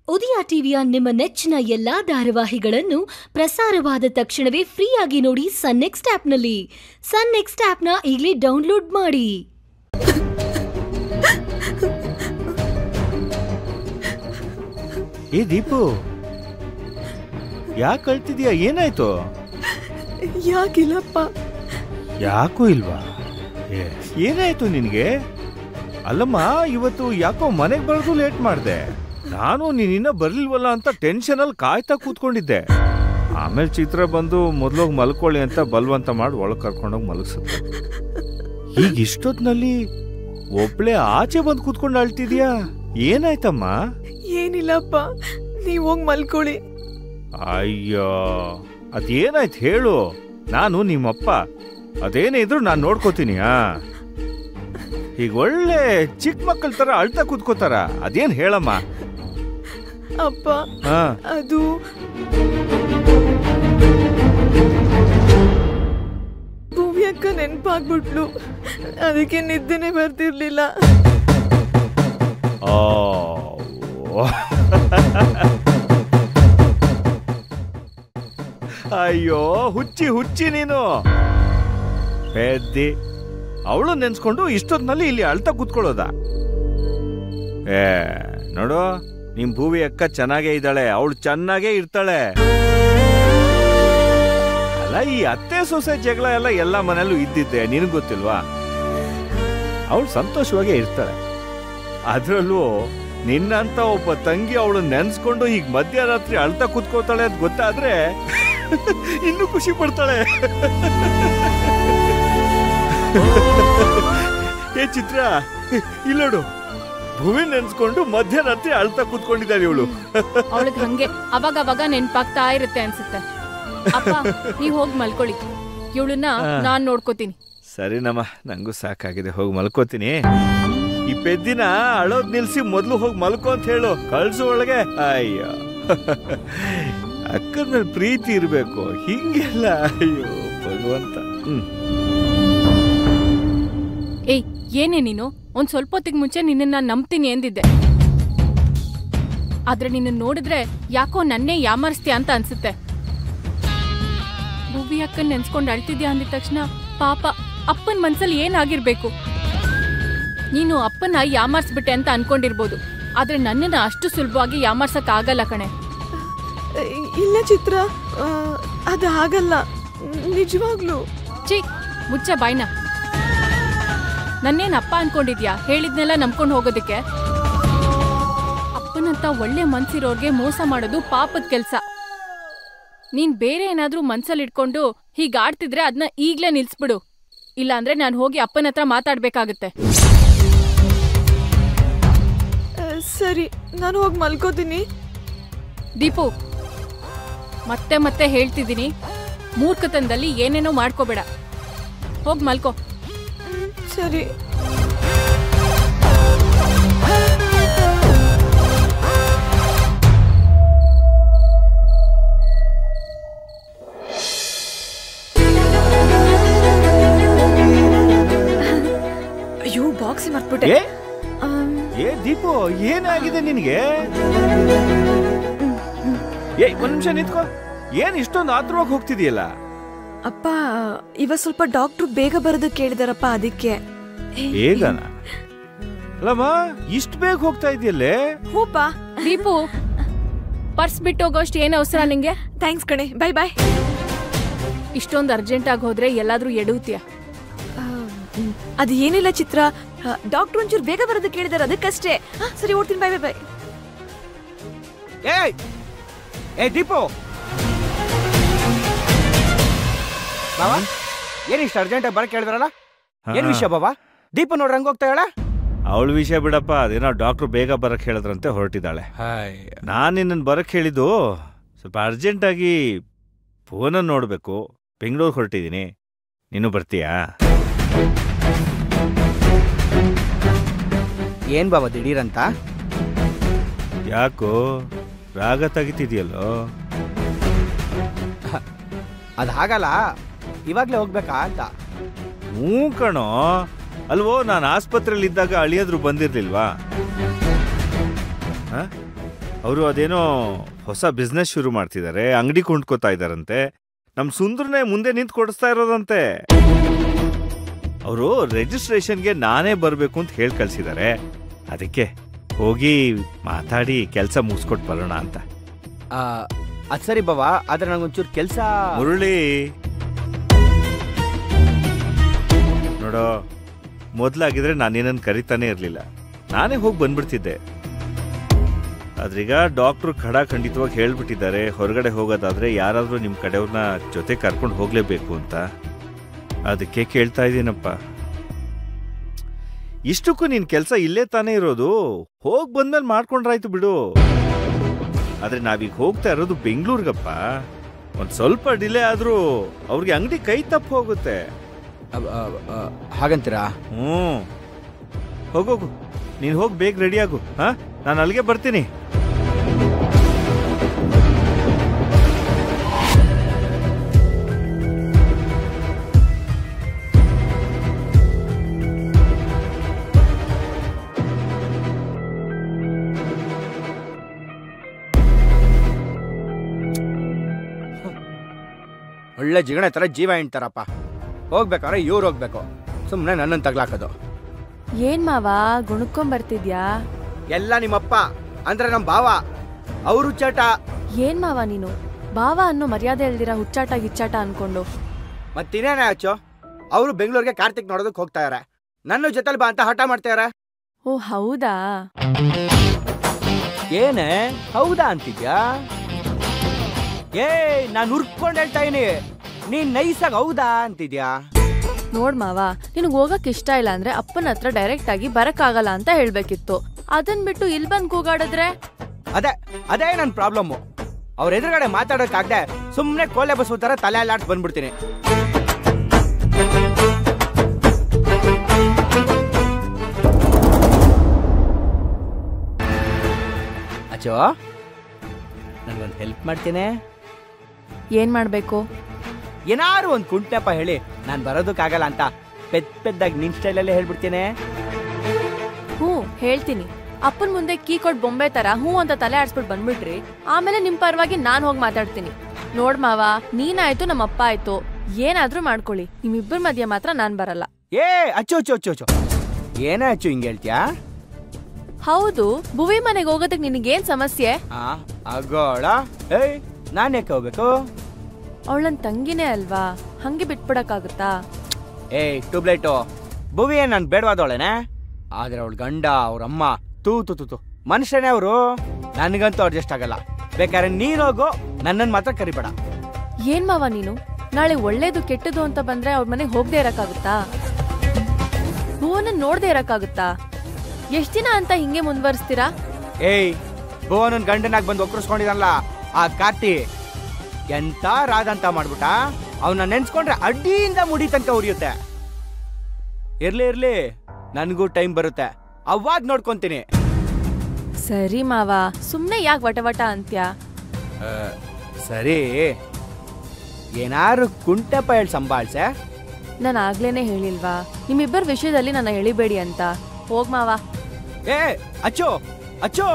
ಉದಯ ಟಿವಿಯ ನಿಮ್ಮ ನೆಚ್ಚಿನ ಎಲ್ಲಾ ಧಾರಾವಾಹಿಗಳನ್ನು ಪ್ರಸಾರವಾದ ತಕ್ಷಣವೇ ಫ್ರೀಯಾಗಿ ನೋಡಿ ಸನ್ ನೆಕ್ಸ್ಟ್ ಆಪ್ನಲ್ಲಿ ಸನ್ ನೆಕ್ಸ್ಟ್ ಆಪ್ನ ಈಗಲೇ ಡೌನ್ಲೋಡ್ ಮಾಡಿ ಏ ದೀಪು ಯಾಕೆ ಅಳ್ತಿದ್ಯಾ ಏನಾಯ್ತು ಯಾಕಿಲ್ಲಪ್ಪ ಯಾಕೂ ಇಲ್ವಾ ಏ, ಏನಾಯ್ತು ನಿನ್ಗೆ ಅಲ್ಲಮ್ಮ ಇವತ್ತು ಯಾಕೋ ಮನೆಗೆ ಬರೋದು ಲೇಟ್ ಮಾಡ್ದೆ ನಾನು ನೀನಿನ್ನ ಬರ್ಲಿಲ್ವಲ್ಲ ಅಂತ ಟೆನ್ಷನ್ ಅಲ್ಲಿ ಕಾಯ್ತಾ ಕೂತ್ಕೊಂಡಿದ್ದೆ ಆಮೇಲೆ ಚಿತ್ರ ಬಂದು ಮೊದ್ಲೋಗಿ ಮಲ್ಕೊಳ್ಳಿ ಅಂತ ಬಲ್ವಂತ ಮಾಡಿ ಒಳಗೆ ಕರ್ಕೊಂಡೋಗಿ ಮಲಗಿಸುತ್ತೆ ಈಗ ಇಷ್ಟೊತ್ನಲ್ಲಿ ಒಬ್ಳೆ ಆಚೆ ಬಂದು ಕೂತ್ಕೊಂಡು ಅಳ್ತಿದ್ಯಾ ಏನಾಯ್ತಮ್ಮ ಏನಿಲ್ಲಪ್ಪ ನೀವ್ ಹೋಗ್ ಮಲ್ಕೊಳ್ಳಿ ಅಯ್ಯೋ ಅದೇನಾಯ್ತು ಹೇಳು ನಾನು ನಿಮ್ಮಪ್ಪ ಅದೇನೇ ಇದ್ರು ನಾನು ನೋಡ್ಕೋತೀನಿ ಆ ಈಗ ಒಳ್ಳೆ ಚಿಕ್ಕ ಮಕ್ಕಳ ತರ ಅಳ್ತಾ ಕೂತ್ಕೋತಾರ ಅದೇನ್ ಹೇಳಮ್ಮ ಅಪ್ಪ ಹಾ ಅದು ಭೂಮಿ ಅಕ್ಕ ನೆನ್ಪಾಗ್ಬಿಟ್ಲು ಅದಕ್ಕೆ ನಿದ್ದೆನೆ ಬರ್ತಿರ್ಲಿಲ್ಲ ಆ, ಓ. ಅಯ್ಯೋ ಹುಚ್ಚಿ ಹುಚ್ಚಿ ನೀನು ಪೆದ್ದಿ ಅವಳು ನೆನ್ಸ್ಕೊಂಡು ಇಷ್ಟೊತ್ತಿನಲ್ಲಿ ಇಲ್ಲಿ ಅಳ್ತಾ ಕೂತ್ಕೊಳ್ಳೋದ ಏ ನೋಡು ನಿಮ್ ಭೂವಿ ಅಕ್ಕ ಚೆನ್ನಾಗೇ ಇದ್ದಾಳೆ ಅವಳು ಚೆನ್ನಾಗೇ ಇರ್ತಾಳೆ ಅಲ್ಲ ಈ ಅತ್ತೆ ಸೊಸೆ ಜಗಳ ಎಲ್ಲ ಎಲ್ಲ ಮನೆಯಲ್ಲೂ ಇದ್ದಿದ್ದೆ ನಿನಗ್ ಗೊತ್ತಿಲ್ವಾ ಅವಳು ಸಂತೋಷವಾಗೇ ಇರ್ತಾಳೆ ಅದ್ರಲ್ಲೂ ನಿನ್ನಂತ ಒಬ್ಬ ತಂಗಿ ಅವಳು ನೆನ್ಸ್ಕೊಂಡು ಈಗ ಮಧ್ಯರಾತ್ರಿ ಅಳ್ತಾ ಕೂತ್ಕೋತಾಳೆ ಅಂತ ಗೊತ್ತಾದ್ರೆ ಇನ್ನೂ ಖುಷಿ ಪಡ್ತಾಳೆ ಏ ಚಿತ್ರ ಇಲ್ಲೋಡು ಭೂಮಿ ನೆನ್ಸ್ಕೊಂಡು ಮಧ್ಯರಾತ್ರಿ ಅಳ್ತಾ ಕೂತ್ಕೊಂಡಿದ್ದಾಳೆ ಇವಳು ಅವಳಿಗೆ ಹಂಗೆ ಅವಾಗ ಅವಾಗ ನೆನ್ಪಾಗ್ತಾ ಇರುತ್ತೆ ಅನ್ಸುತ್ತೆ ಅಪ್ಪ ನೀವ್ ಹೋಗ್ ಮಲ್ಕೊಳ್ಳಿ ಇವಳನ್ನ ನಾನ್ ನೋಡ್ಕೋತೀನಿ ಸರಿನಮ್ಮ ನಂಗೂ ಸಾಕಾಗಿದೆ ಹೋಗಿ ಮಲ್ಕೋತೀನಿ ಈ ಪೆದ್ದಿನ ಅಳೋದ್ ನಿಲ್ಸಿ ಮೊದ್ಲು ಹೋಗಿ ಮಲ್ಕೋ ಅಂತ ಹೇಳು ಕಳ್ಸು ಒಳಗೆ ಅಯ್ಯೋ ಅಕ್ಕನ ಮೇಲೆ ಪ್ರೀತಿ ಇರ್ಬೇಕು ಹಿಂಗೆಲ್ಲ ಅಯ್ಯೋ ಭಗವಂತ ಹ್ಮ್ ಏಯ್ ಏನೇ ನೀನು ಒಂದ್ ಸ್ವಲ್ಪ ಹೊತ್ತಿಗೆ ಮುಂಚೆ ನಿನ್ನ ನಾನ್ ನಂಬ್ತೀನಿ ಎಂದಿದ್ದೆ ಆದ್ರೆ ನಿನ್ನ ನೋಡಿದ್ರೆ ಯಾಕೋ ನನ್ನೇ ಯಾಮರ್ಸ್ತೀಯ ಅಂತ ಅನ್ಸುತ್ತೆ ಭೂವಿ ಅಕ್ಕನ್ ನೆನ್ಸ್ಕೊಂಡ್ ಅಳ್ತಿದ್ಯಾ ಅಂದಿದ ತಕ್ಷಣ ಪಾಪ ಅಪ್ಪನ್ ಮನ್ಸಲ್ಲಿ ಏನಾಗಿರ್ಬೇಕು ನೀನು ಅಪ್ಪನ ಯಾಮಾರ್ಸ್ಬಿಟ್ಟೆ ಅಂತ ಅನ್ಕೊಂಡಿರ್ಬೋದು ಆದ್ರೆ ನನ್ನನ್ನ ಅಷ್ಟು ಸುಲಭವಾಗಿ ಯಾಮಾರ್ಸಕ್ ಆಗಲ್ಲ ಕಣೆ ಇಲ್ಲ ಚಿತ್ರ ಆ, ಅದು ಆಗಲ್ಲ ನಿಜವಾಗ್ಲು ಚೀ ಮುಚ್ಚ ಬಾಯ್ನ ನನ್ನೇನ್ ಅಪ್ಪ ಅನ್ಕೊಂಡಿದ್ಯಾ ಹೇಳಿದ್ನೆಲ್ಲ ನಂಬ್ಕೊಂಡು ಹೋಗೋದಕ್ಕೆ ಅಪ್ಪನಂತ ಒಳ್ಳೆ ಮನ್ಸಿರೋರ್ಗೆ ಮೋಸ ಮಾಡೋದು ಪಾಪದ ಕೆಲ್ಸ ನೀನ್ ಬೇರೆ ಏನಾದ್ರೂ ಮನ್ಸಲ್ಲಿ ಇಟ್ಕೊಂಡು ಹೀಗ್ ಆಡ್ತಿದ್ರೆ ಅದನ್ನ ಈಗ್ಲೇ ನಿಲ್ಸ್ಬಿಡು ಇಲ್ಲಾಂದ್ರೆ ನಾನು ಹೋಗಿ ಅಪ್ಪನ ಹತ್ರ ಮಾತಾಡ್ಬೇಕಾಗತ್ತೆ ಆ, ಸರಿ ನಾನು ಹೋಗಿ ಮಲ್ಕೋತೀನಿ ದೀಪು ಮತ್ತೆ ಮತ್ತೆ ಹೇಳ್ತಿದ್ದೀನಿ ಮೂರ್ಖತನದಲ್ಲಿ ಏನೇನೋ ಮಾಡ್ಕೋಬೇಡ ಹೋಗ್ ಮಲ್ಕೋ ಹ್ಮ್, ಸರಿ ಅಯ್ಯೋ ಬಾಕ್ಸ್ ಮರ್ತ್ಬಿಟ್ಟೆ ಏ ಆಮ್, ಏ ದೀಪು ಏನಾಗಿದೆ ನಿನಗೆ ಏ ಒಂದ್ ನಿಮಿಷ ನಿಂತ್ಕೋ ಏನ್ ಇಷ್ಟೊಂದು ಆತ್ರವಾಗಿ ಹೋಗ್ತಿದೀಯಲ್ಲ ಅಪ್ಪ ಇವ ಸ್ವಲ್ಪ ಡಾಕ್ಟ್ರು ಬೇಗ ಬರೋದಕ್ಕೆ ಕೇಳಿದಾರಪ್ಪ ಅದಕ್ಕೆ ಬೇಗನ ಅಲ್ಲಮ್ಮ ಇಷ್ಟು ಬೇಗ ಹೋಗ್ತಾ ಇದೆಯಲ್ಲೇ ಹೂಪ ದೀಪು ಪರ್ಸ್ ಬಿಟ್ಟೋಗೋಷ್ಟು ಏನ್ ಅವಸರ ನಿಂಗೆ ಥ್ಯಾಂಕ್ಸ್ ಕಣೆ ಬೈ ಬಾಯ್ ಇಷ್ಟೊಂದು ಅರ್ಜೆಂಟ್ ಆಗಿ ಹೋದ್ರೆ ಎಲ್ಲಾದ್ರೂ ಎಡುತ್ತೀಯ ಅದು ಏನಿಲ್ಲ ಚಿತ್ರ ಡಾಕ್ಟ್ರು ಒಂಚೂರು ಬೇಗ ಬರೋದಕ್ಕೆ ಕೇಳಿದಾರೆ ಅದಕ್ಕಷ್ಟೇ ಆ, ಸರಿ ಓಡ್ತೀನಿ ಬೈ ಬೈ ಬೈ ಏಯ್ ಏ ದೀಪು ಬಾವಾ ಏನ್ ಇಷ್ಟು ಅರ್ಜೆಂಟ್ ಬರಕ್ ಕೇಳಿದ್ರಲ್ಲ ಏನ್ ವಿಷಯ ಬಾವಾ ದೀಪ ನೋಡ್ರಿ ಹಂಗ ಹೋಗ್ತಾ ಹೇಳ ಅವಳ ವಿಷಯ ಬಿಡಪ್ಪ ಅದೇನೋ ಡಾಕ್ಟ್ರು ಬೇಗ ಬರಕ್ ಹೇಳಿದ್ರಂತೆ ಹೊರಟಿದ್ದಾಳೆ ನಾನು ನಿನ್ನನ್ನು ಬರಕ್ ಹೇಳಿದ್ದು ಸ್ವಲ್ಪ ಅರ್ಜೆಂಟಾಗಿ ಫೋನನ್ನು ನೋಡಬೇಕು ಬೆಂಗಳೂರು ಹೊರಟಿದ್ದೀನಿ ನೀನು ಬರ್ತೀಯಾ ಏನ್ ಬಾಬಾ ದಿಢೀರಂತ ಯಾಕೋ ರಾಗ ತೆಗಿತಿದ್ಯಲ್ಲೋ ಅದ್ ಹಾಗಲ್ಲ ಇವಾಗ್ಲೇ ಹೋಗ್ಬೇಕಾ ಅಂತ ಹ್ಞೂ ಕಣೋ ಅಲ್ವೋ ನಾನು ಆಸ್ಪತ್ರೆಯಲ್ಲಿ ಇದ್ದಾಗ ಅಳಿಯೋದ್ರು ಬಂದಿರ್ಲಿಲ್ವಾ ಹ? ಅವರು ಅದೇನೋ ಹೊಸ ಬಿಸ್ನೆಸ್ ಶುರು ಮಾಡ್ತಿದ್ದಾರೆ ಅಂಗಡಿ ಕೊಂಡ್ಕೋತಾ ಇದ್ದಾರಂತೆ ನಮ್ ಸುಂದರ್ನೇ ಮುಂದೆ ನಿಂತು ಕೊಡಿಸ್ತಾ ಇರೋದಂತೆ ಅವರು ರಿಜಿಸ್ಟ್ರೇಷನ್ಗೆ ನಾನೇ ಬರಬೇಕು ಅಂತ ಹೇಳಿ ಕಳ್ಸಿದ್ದಾರೆ ಅದಕ್ಕೆ ಹೋಗಿ ಮಾತಾಡಿ ಕೆಲಸ ಮುಗಿಸ್ಕೊಟ್ಟು ಬರೋಣ ಅಂತ ಆ, ಅದ್ ಸರಿ ಬಾವ ಆದ್ರೆ ನಂಗೊಂಚೂರು ಕೆಲಸ ಮುರಳಿ ನೋಡೋ ಮೊದ್ಲಾಗಿದ್ರೆ ನಾನೇನನ್ನು ಕರಿತಾನೆ ಇರಲಿಲ್ಲ ನಾನೇ ಹೋಗಿ ಬಂದ್ಬಿಡ್ತಿದ್ದೆ ಆದ್ರೀಗ ಡಾಕ್ಟ್ರು ಖಡ ಖಂಡಿತವಾಗಿ ಹೇಳ್ಬಿಟ್ಟಿದ್ದಾರೆ ಹೊರಗಡೆ ಹೋಗೋದಾದ್ರೆ ಯಾರಾದ್ರೂ ನಿಮ್ಮ ಕಡೆಯವ್ರನ್ನ ಜೊತೆ ಕರ್ಕೊಂಡು ಹೋಗ್ಲೇಬೇಕು ಅಂತ ಅದಕ್ಕೆ ಕೇಳ್ತಾ ಇದ್ದೀನಪ್ಪ ಇಷ್ಟಕ್ಕೂ ನಿನ್ ಕೆಲಸ ಇಲ್ಲೇ ತಾನೇ ಇರೋದು ಹೋಗ್ ಬಂದ್ಮೇಲೆ ಮಾಡ್ಕೊಂಡ್ರಾಯ್ತು ಬಿಡು ಆದ್ರೆ ನಾವೀಗ ಹೋಗ್ತಾ ಇರೋದು ಬೆಂಗಳೂರಿಗಪ್ಪ ಒಂದ್ ಸ್ವಲ್ಪ ಡಿಲೇ ಆದ್ರೂ ಅವ್ರಿಗೆ ಅಂಗಡಿ ಕೈ ತಪ್ಪು ಹೋಗುತ್ತೆ ಅಬ್- ಅಬ್- ಆ, ಹಾಗಂತೀರಾ ಹ್ಮ್ ಹೋಗೋಗು ನೀನ್ ಹೋಗಿ ಬೇಗ ರೆಡಿ ಆಗು ಹಾ ನಾನು ಅಲ್ಲಿಗೆ ಬರ್ತೀನಿ ಒಳ್ಳೆ ಜಿಗಣೆ ತರ ಜೀವ ಹಿಂಡ್ತಾರಪ್ಪ ಹೋಗ್ಬೇಕಾದ್ರೆ ಇವ್ರು ಹೋಗ್ಬೇಕು ಸುಮ್ಮನೆ ನನ್ನನ್ನು ತಗ್ಲಾಕೋದು ಏನ್ ಮಾವ ಗುಣಕ್ಕೊಂಡ್ ಬರ್ತಿದ್ಯಾ ಎಲ್ಲ ನಿಮ್ಮಪ್ಪ ಅಂದ್ರೆ ನಮ್ಮ ಭಾವ ಅವರು ಚಟ ಏನ್ ಮಾವ ನೀನು ಬಾವ ಅನ್ನೋ ಮರ್ಯಾದೆ ಇಲ್ದಿರ ಹುಚ್ಚಾಟ ಗಿಚ್ಚಾಟ ಅನ್ಕೊಂಡು ಮತ್ತಿನ್ನೇನೆ ಆಚು ಅವರು ಬೆಂಗಳೂರಿಗೆ ಕಾರ್ತಿಕ್ ನೋಡೋದಕ್ಕೆ ಹೋಗ್ತಾ ಇದಾರೆ ನನ್ನ ಜೊತೆಲಿ ಬಾ ಅಂತ ಹಠ ಮಾಡ್ತಾ ಓ ಹೌದಾ ಏನೇ ಹೌದಾ ಅಂತಿದ್ಯಾ ಏ ನಾನು ಉರ್ಕೊಂಡು ಹೇಳ್ತಾ ಇದೀನಿ ನೀನ್ ನೈಸಾಗಿ ಹೌದಾ ಅಂತಿದ್ಯಾ ನೋಡ್ ಮಾವ ನಿನಗ್ ಹೋಗಕ್ ಇಷ್ಟ ಇಲ್ಲ ಅಂದ್ರೆ ಅಪ್ಪನ ಹತ್ರ ಡೈರೆಕ್ಟ್ ಆಗಿ ಬರಕ್ಕಾಗಲ್ಲ ಅಂತ ಹೇಳ್ಬೇಕಿತ್ತು ಅದನ್ ಬಿಟ್ಟು ಇಲ್ ಬಂದ್ ಕೂಗಾಡಿದ್ರೆ ಅದೇ ಅದೇ ನನ್ನ ಪ್ರಾಬ್ಲಮ್ಮು ಅವ್ರ ಎದುರುಗಡೆ ಮಾತಾಡೋಕ್ಕಾಗ್ದೆ ಸುಮ್ಮನೆ ಕೋಲೆ ಬಸ್ ತರ ತಲೆ ಅಲ್ಲಾಟ್ ಬಂದ್ಬಿಡ್ತೀನಿ ಅಚ್ಚೋ ನನ್ಗೊಂದು ಹೆಲ್ಪ್ ಮಾಡ್ತೀನಿ ಏನ್ ಮಾಡ್ಬೇಕು ಏನಾರು ಒಂದು ಕುಂಟೆಪ್ಪ ಹೇಳಿ ನಾನು ಬರೋದಕ್ಕಾಗಲ್ಲ ಅಂತ ಪೆದ್ ಪೆದ್ದಾಗಿ ನಿನ್ ಸ್ಟೈಲಲ್ಲೇ ಹೇಳ್ಬಿಡ್ತೀನಿ ಹ್ಞೂ ಹೇಳ್ತೀನಿ ಅಪ್ಪನ್ ಮುಂದೆ ಕೀ ಕೊಟ್ ಬೊಂಬೆ ತರ ಹ್ಞೂ ಅಂತ ತಲೆ ಆಡ್ಸ್ಬಿಟ್ಟು ಬಂದ್ಬಿಟ್ರಿ ಆಮೇಲೆ ನಿಮ್ ಪರವಾಗಿ ನಾನ್ ಹೋಗಿ ಮಾತಾಡ್ತೀನಿ ನೋಡ್ ಮಾವ ನೀನಾಯ್ತು ನಮ್ಮ ಅಪ್ಪ ಆಯ್ತು ಏನಾದ್ರೂ ಮಾಡ್ಕೊಳ್ಳಿ ನಿಮ್ಮಿಬ್ಬರ ಮಧ್ಯ ಮಾತ್ರ ನಾನ್ ಬರಲ್ಲ ಏ ಅಚ್ಚು ಅಚ್ಚು ಅಚ್ಚು ಅಚ್ಚು ಏನೇ ಅಚ್ಚು ಹಿಂಗೆ ಹೇಳ್ತೀಯಾ ಹೌದು ಭುವಿ ಮನೆಗೆ ಹೋಗೋದಕ್ ನಿನಗೇನ್ ಸಮಸ್ಯೆ ಆ ಅಗೋಳ ಏಯ್ ನಾನು ಯಾಕೆ ಹೋಗ್ಬೇಕು ಅವಳನ್ ತಂಗಿನೇ ಅಲ್ವಾ ಹಂಗೆ ಬಿಟ್ಬಿಡಕ್ಕಾಗುತ್ತಾ ಏಯ್ ಟ್ಯೂಬ್ಲೈಟು ಭುವಿ ಏನ್ ನಾನು ಬೇಡವಾದವಳೇನೆ ಆದ್ರೆ ಅವಳ ಗಂಡ ಅವ್ರ ಅಮ್ಮ ತೂ ತು ತು ತು ಮನುಷ್ಯನೇ ಅವರು ನನಗಂತೂ ಅಡ್ಜಸ್ಟ್ ಆಗಲ್ಲ ಬೇಕಾದ್ರೆ ನೀನ್ ಹೋಗು ನನ್ನನ್ನು ಮಾತ್ರ ಕರಿಬೇಡ ಏನ್ ಮಾವ ನೀನು ನಾಳೆ ಒಳ್ಳೇದು ಕೆಟ್ಟದು ಅಂತ ಬಂದ್ರೆ ಅವ್ರ ಮನೆಗೆ ಹೋಗದೆ ಇರಕ್ಕಾಗುತ್ತಾ ಭುವನ ನೋಡ್ದೆ ಇರಕ್ಕಾಗುತ್ತಾ ಎಷ್ಟ್ ದಿನ ಅಂತ ಹಿಂಗೆ ಮುಂದುವರಿಸ್ತೀರಾ ಏಯ್ ಭುವನನ್ ಗಂಡನಾಗ್ ಬಂದು ಒಕ್ಕರ್ಸ್ಕೊಂಡಿದಲ್ಲ ಆ ಕಾರ್ತಿ ಎಂತ ರಾಧ ಅಂತ ಮಾಡ್ಬಿಟ್ಟ ಅವನ್ನ ನೆನ್ಸ್ಕೊಂಡ್ರೆ ಅಡ್ಡಿಯಿಂದ ಮುಡಿ ತನಕ ಉರಿಯುತ್ತೆ ಇರ್ಲಿ ಇರ್ಲಿ ನನಗೂ ಟೈಮ್ ಬರುತ್ತೆ ಅವಾಗ ನೋಡ್ಕೊಂತೀನಿ ಸರಿ ಮಾವ ಸುಮ್ನೆ ಯಾಕೆ ವಟ ವಟ ಅಂತ್ಯ ಆ, ಸರಿ ಏನಾರು ಕುಂಟೆಪ್ಪ ಹೇಳಿ ಸಂಭಾಳ್ಸೆ ನಾನು ಆಗ್ಲೇನೆ ಹೇಳಿಲ್ವಾ ನಿಮ್ಮಿಬ್ಬರ ವಿಷಯದಲ್ಲಿ ನನ್ನ ಎಳಿಬೇಡಿ ಅಂತ ಹೋಗ್ ಮಾವ ಏ ಅಚ್ಚು ಅಚ್ಚು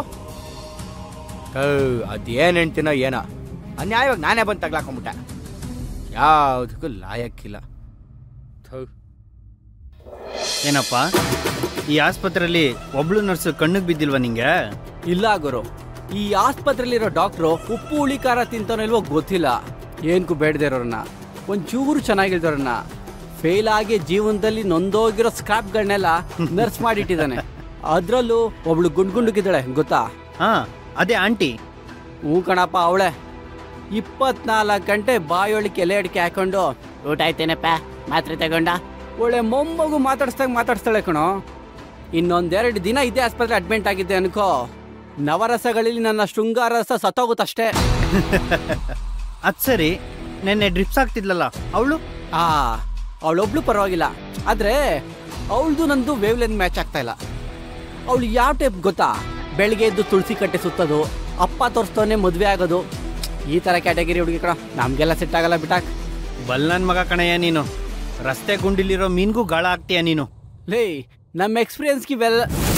ಅದೇನ್ ಹೆಣ್ತಿನೋ ಏನೋ ಅನ್ಯಾಯವಾಗಿ ನಾನೇ ಬಂದು ತಗ್ಲಾಕೊಂಬಿಟ್ಟೆ ಯಾವುದಕ್ಕೂ ಲಾಯಕ್ಕಿಲ್ಲ ಥು. ಏನಪ್ಪ ಈ ಆಸ್ಪತ್ರೆಯಲ್ಲಿ ಒಬ್ಳು ನರ್ಸ್ ಕಣ್ಣಿಗೆ ಬಿದ್ದಿಲ್ವಾ ನಿಂಗೆ ಇಲ್ಲ ಗುರು ಈ ಆಸ್ಪತ್ರೆಯಲ್ಲಿರೋ ಡಾಕ್ಟ್ರು ಉಪ್ಪು ಹುಳಿ ಖಾರ ತಿಂತಾನೋ ಇಲ್ವೋ ಗೊತ್ತಿಲ್ಲ ಏನ್ಕು ಬೇಡದೇ ಇರೋರನ್ನ ಒಂಚೂರು ಚೆನ್ನಾಗಿಲ್ದವ್ರನ್ನ ಫೇಲ್ ಆಗಿ ಜೀವನದಲ್ಲಿ ನೊಂದೋಗಿರೋ ಸ್ಕ್ರಾಪ್ಗಳನ್ನೆಲ್ಲ ನರ್ಸ್ ಮಾಡಿಟ್ಟಿದ್ದಾನೆ ಅದ್ರಲ್ಲೂ ಒಬ್ಳು ಗುಂಡ್ ಗುಂಡುಗಿದ್ದಾಳೆ ಗೊತ್ತಾ ಹಾ ಅದೇ ಆಂಟಿ ಹ್ಞೂ ಕಣಪ್ಪ ಅವಳೆ ಇಪ್ಪತ್ನಾಲ್ಕು ಗಂಟೆ ಬಾಯೊಳಗೆ ಎಲೆ ಅಡಿಕೆ ಹಾಕೊಂಡು ಊಟ ಆಯ್ತೇನಪ್ಪ ಮಾತ್ರೆ ತಗೊಂಡ ಒಳ್ಳೆ ಮೊಮ್ಮಗು ಮಾತಾಡ್ಸ್ದಾಗ ಮಾತಾಡ್ಸ್ತಾಳೆ ಕಣೋ ಇನ್ನೊಂದೆರಡು ದಿನ ಇದೇ ಆಸ್ಪತ್ರೆ ಅಡ್ಮಿಟ್ ಆಗಿದ್ದೆ ಅನ್ಕೋ ನವರಸಗಳಲ್ಲಿ ನನ್ನ ಶೃಂಗಾರ ರಸ ಸತ್ತೋಗುತ್ತಷ್ಟೇ ಅದ್ ಸರಿ ನೆನ್ನೆ ಡ್ರಿಪ್ಸ್ ಆಗ್ತಿದ್ಲಲ್ಲ ಅವಳು ಆ ಅವಳೊಬ್ಳು ಪರವಾಗಿಲ್ಲ ಆದ್ರೆ ಅವಳದು ನಂದು ವೇವ್ ಲೆಂತ್ ಮ್ಯಾಚ್ ಆಗ್ತಾ ಇಲ್ಲ ಅವಳು ಯಾವ ಟೈಪ್ ಗೊತ್ತಾ ಬೆಳಿಗ್ಗೆ ಎದ್ದು ತುಳಸಿ ಕಟ್ಟೆ ಸುತ್ತೋದು ಅಪ್ಪ ತೋರಿಸ್ತವನೆ ಮದುವೆ ಆಗೋದು ಈ ತರ ಕ್ಯಾಟಗರಿ ಹುಡುಗಿ ಕಣ ನಮ್ಗೆಲ್ಲ ಸೆಟ್ ಆಗಲ್ಲ ಬಿಟಾಕ್ ಬಲ್ ನನ್ ಮಗ ಕಣಯ್ಯ ನೀನು ರಸ್ತೆ ಗುಂಡಿಲಿರೋ ಮೀನ್ಗೂ ಗಾಳ ಆಗ್ತೀಯ ನೀನು ಲೇ ನಮ್ಮ ಎಕ್ಸ್ಪೀರಿಯನ್ಸ್ಗೆ ಇವೆಲ್ಲ